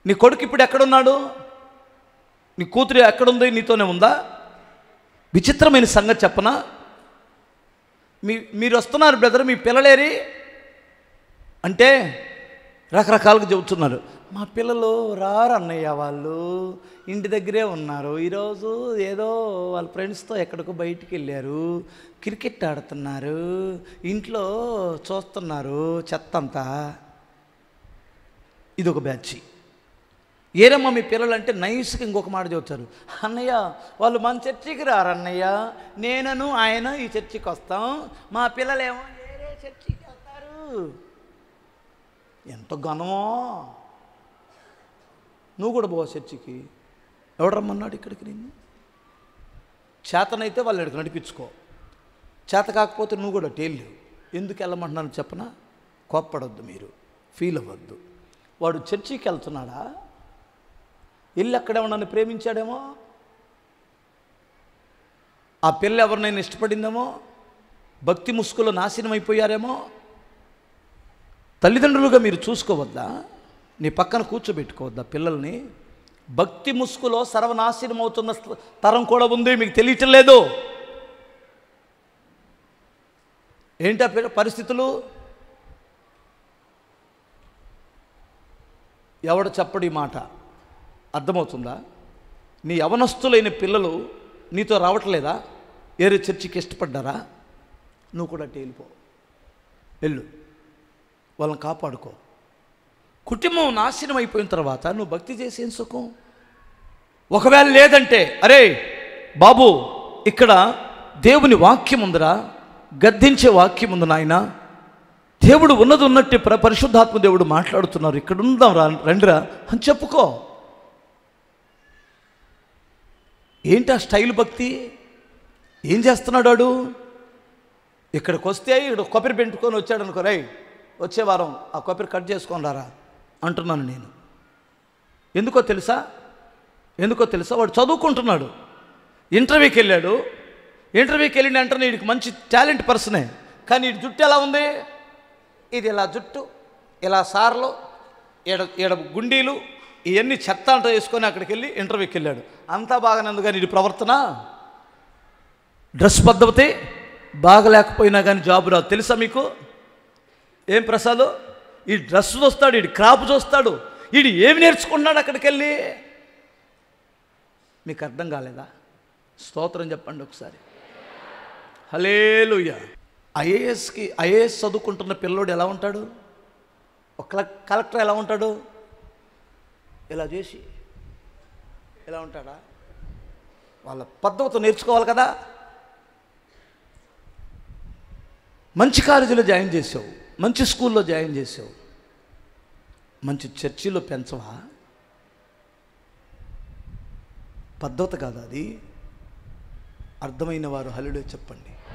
నీ కొడుకు ఇప్పుడు ఎక్కడున్నాడు నీ కూతురు ఎక్కడుంది నీతోనే ఉందా విచిత్రమైన సంగతి చెప్పనా మీ మీరు వస్తున్నారు బ్రదర్ మీ పిల్లలేరి అంటే రకరకాలుగా చెబుతున్నారు మా పిల్లలు రారు అన్నయ్య వాళ్ళు ఇంటి దగ్గరే ఉన్నారు ఈరోజు ఏదో వాళ్ళ ఫ్రెండ్స్తో ఎక్కడికో బయటికి వెళ్ళారు క్రికెట్ ఆడుతున్నారు ఇంట్లో చూస్తున్నారు చెత్త అంతా ఇది ఒక బ్యాచ్ ఏరమ్మా మీ పిల్లలు అంటే నైస్గా ఇంకొక మాట చెబుతారు అన్నయ్య వాళ్ళు మన చర్చికి రారు అన్నయ్య నేనను ఆయన ఈ చర్చికి వస్తాం మా పిల్లలేమో వేరే చర్చికి వెళ్తారు ఎంత ఘనమో నువ్వు కూడా పోవా చర్చికి ఎవడు రమ్మన్నాడు ఇక్కడికి నిన్ను చేతనైతే వాళ్ళు ఇక్కడికి నడిపించుకో చేత కాకపోతే నువ్వు కూడా టేళ్ళు ఎందుకు వెళ్ళమంటున్నాను చెప్పనా కోప్పడొద్దు మీరు ఫీల్ అవ్వద్దు వాడు చర్చికి వెళ్తున్నాడా వెళ్ళి అక్కడే నన్ను ప్రేమించాడేమో ఆ పిల్ల ఎవరినైనా ఇష్టపడిందేమో భక్తి ముసుగులో నాశనం అయిపోయారేమో తల్లిదండ్రులుగా మీరు చూసుకోవద్దా నీ పక్కన కూర్చోబెట్టుకోవద్దా పిల్లల్ని భక్తి ముసుగులో సర్వనాశనం అవుతున్న స్థ- తరం కూడా ఉంది మీకు తెలియటం లేదు ఏంటి ఆ పిల్ల- పరిస్థితులు ఎవడు చెప్పడు ఈ మాట అర్థమవుతుందా నీ యవనస్తులైన పిల్లలు నీతో రావట్లేదా ఏరే చర్చికి ఇష్టపడ్డారా నువ్వు కూడా అటు వెళ్ళిపో వెళ్ళు వాళ్ళని కాపాడుకో కుటుంబం నాశనం అయిపోయిన తర్వాత నువ్వు భక్తి చేసేం సుఖం ఒకవేళ లేదంటే అరే బాబు ఇక్కడ దేవుని వాక్యం ఉందిరా గద్దించే వాక్యం ఉంది నాయన దేవుడు ఉన్నది ఉన్నట్టు ప్ర పరిశుద్ధాత్మ దేవుడు మాట్లాడుతున్నారు ఇక్కడ ఉందాం రా రండిరా అని చెప్పుకో ఏంటి ఆ స్టైల్ భక్తి ఏం చేస్తున్నాడు వాడు ఇక్కడికి వస్తే ఇక్కడ కొబ్బరి పెంటుకొని వచ్చాడు అనుకో రై వచ్చే వారం ఆ కొబ్బరి కట్ చేసుకొని రారా అంటున్నాను నేను ఎందుకో తెలుసా ఎందుకో తెలుసా వాడు చదువుకుంటున్నాడు ఇంటర్వ్యూకి వెళ్ళాడు ఇంటర్వ్యూకి వెళ్ళిన వెంటనే వీడికి మంచి టాలెంట్ పర్సనే కానీ వీడి జుట్టు ఎలా ఉంది ఇది ఇలా జుట్టు ఇలా సార్లు ఈడ ఈడ గుండీలు ఇవన్నీ చెత్త అంతా వేసుకొని అక్కడికి వెళ్ళి ఇంటర్వ్యూకి వెళ్ళాడు అంతా బాగానే ఉంది కానీ ఇది ప్రవర్తన డ్రెస్ పద్ధతి బాగలేకపోయినా కానీ జాబ్ రాదు తెలుసా మీకు ఏం ప్రసాద్ ఈ డ్రెస్ చూస్తాడు ఈ క్రాప్ చూస్తాడు వీడు ఏమి నేర్చుకున్నాడు అక్కడికి వెళ్ళి మీకు అర్థం కాలేదా స్తోత్రం చెప్పండి ఒకసారి హలేలుయ్య ఐఏఎస్కి ఐఏఎస్ చదువుకుంటున్న పిల్లోడు ఎలా ఉంటాడు ఒక కలెక్- కలెక్టర్ ఎలా ఉంటాడు ఇలా చేసి ఎలా ఉంటాడా వాళ్ళ పద్ధతితో నేర్చుకోవాలి కదా మంచి కాలేజీలో జాయిన్ చేసావు మంచి స్కూల్లో జాయిన్ చేసావు మంచి చర్చిలో పెంచవా పద్ధతి కాదు అది అర్థమైన వారు హలుడే చెప్పండి